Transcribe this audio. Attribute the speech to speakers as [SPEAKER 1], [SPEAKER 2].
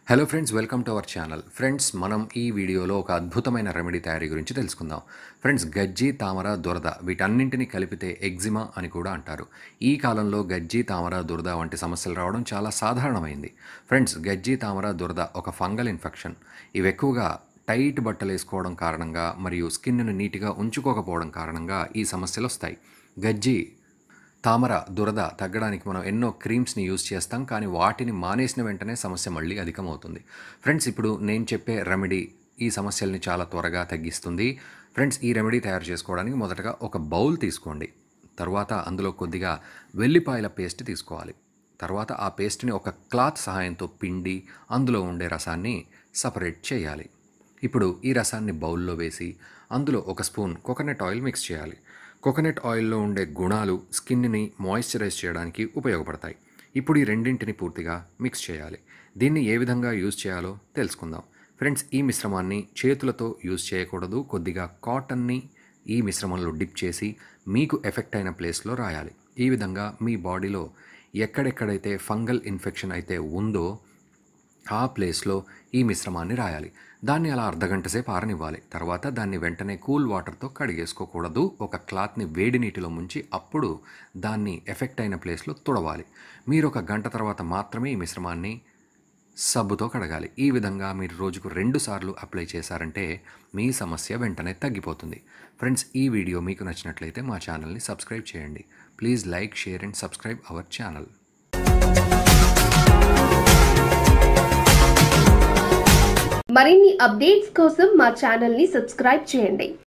[SPEAKER 1] hello friends welcome to our channel friends మనం ఈ వీడియోలో ఒక అద్భుతమైన రెమెడీ తయారీ గురించి తెలుసుకుందాం ఫ్రెండ్స్ గజ్జి తామర దురద వీటన్నింటిని కలిపితే ఎగ్జిమా అని కూడా అంటారు ఈ కాలంలో గజ్జి తామర దురద వంటి సమస్యలు రావడం చాలా సాధారణమైంది ఫ్రెండ్స్ గజ్జి తామర దురద ఒక ఫంగల్ ఇన్ఫెక్షన్ ఇవి ఎక్కువగా టైట్ బట్టలు వేసుకోవడం కారణంగా మరియు స్కిన్ను నీట్గా ఉంచుకోకపోవడం కారణంగా ఈ సమస్యలు వస్తాయి గజ్జి తామర దురద తగ్గడానికి మనం ఎన్నో క్రీమ్స్ని యూజ్ చేస్తాం కానీ వాటిని మానేసిన వెంటనే సమస్య మళ్ళీ అధికమవుతుంది ఫ్రెండ్స్ ఇప్పుడు నేను చెప్పే రెమెడీ ఈ సమస్యల్ని చాలా త్వరగా తగ్గిస్తుంది ఫ్రెండ్స్ ఈ రెమెడీ తయారు చేసుకోవడానికి మొదటగా ఒక బౌల్ తీసుకోండి తర్వాత అందులో కొద్దిగా వెల్లిపాయల పేస్ట్ తీసుకోవాలి తర్వాత ఆ పేస్ట్ని ఒక క్లాత్ సహాయంతో పిండి అందులో ఉండే రసాన్ని సపరేట్ చేయాలి ఇప్పుడు ఈ రసాన్ని బౌల్లో వేసి అందులో ఒక స్పూన్ కోకోనట్ ఆయిల్ మిక్స్ చేయాలి కోకోనట్ ఆయిల్లో ఉండే గుణాలు స్కిన్ని మాయిశ్చరైజ్ చేయడానికి ఉపయోగపడతాయి ఇప్పుడు ఈ రెండింటిని పూర్తిగా మిక్స్ చేయాలి దీన్ని ఏ విధంగా యూజ్ చేయాలో తెలుసుకుందాం ఫ్రెండ్స్ ఈ మిశ్రమాన్ని చేతులతో యూజ్ చేయకూడదు కొద్దిగా కాటన్ని ఈ మిశ్రమంలో డిప్ చేసి మీకు ఎఫెక్ట్ అయిన ప్లేస్లో రాయాలి ఈ విధంగా మీ బాడీలో ఎక్కడెక్కడైతే ఫంగల్ ఇన్ఫెక్షన్ అయితే ఉందో ఆ ప్లేస్లో ఈ మిశ్రమాన్ని రాయాలి దాన్ని అలా అర్ధగంట సేపు ఆరనివ్వాలి తర్వాత దాన్ని వెంటనే కూల్ వాటర్తో కడిగేసుకోకూడదు ఒక క్లాత్ని వేడి నీటిలో ముంచి అప్పుడు దాన్ని ఎఫెక్ట్ అయిన ప్లేస్లో తుడవాలి మీరు ఒక గంట తర్వాత మాత్రమే ఈ మిశ్రమాన్ని సబ్బుతో కడగాలి ఈ విధంగా మీరు రోజుకు రెండు సార్లు అప్లై చేశారంటే మీ సమస్య వెంటనే తగ్గిపోతుంది ఫ్రెండ్స్ ఈ వీడియో మీకు నచ్చినట్లయితే మా ఛానల్ని సబ్స్క్రైబ్ చేయండి please like share and subscribe our channel
[SPEAKER 2] మరిన్ని అప్డేట్స్ కోసం మా ఛానల్ని సబ్స్క్రైబ్ చేయండి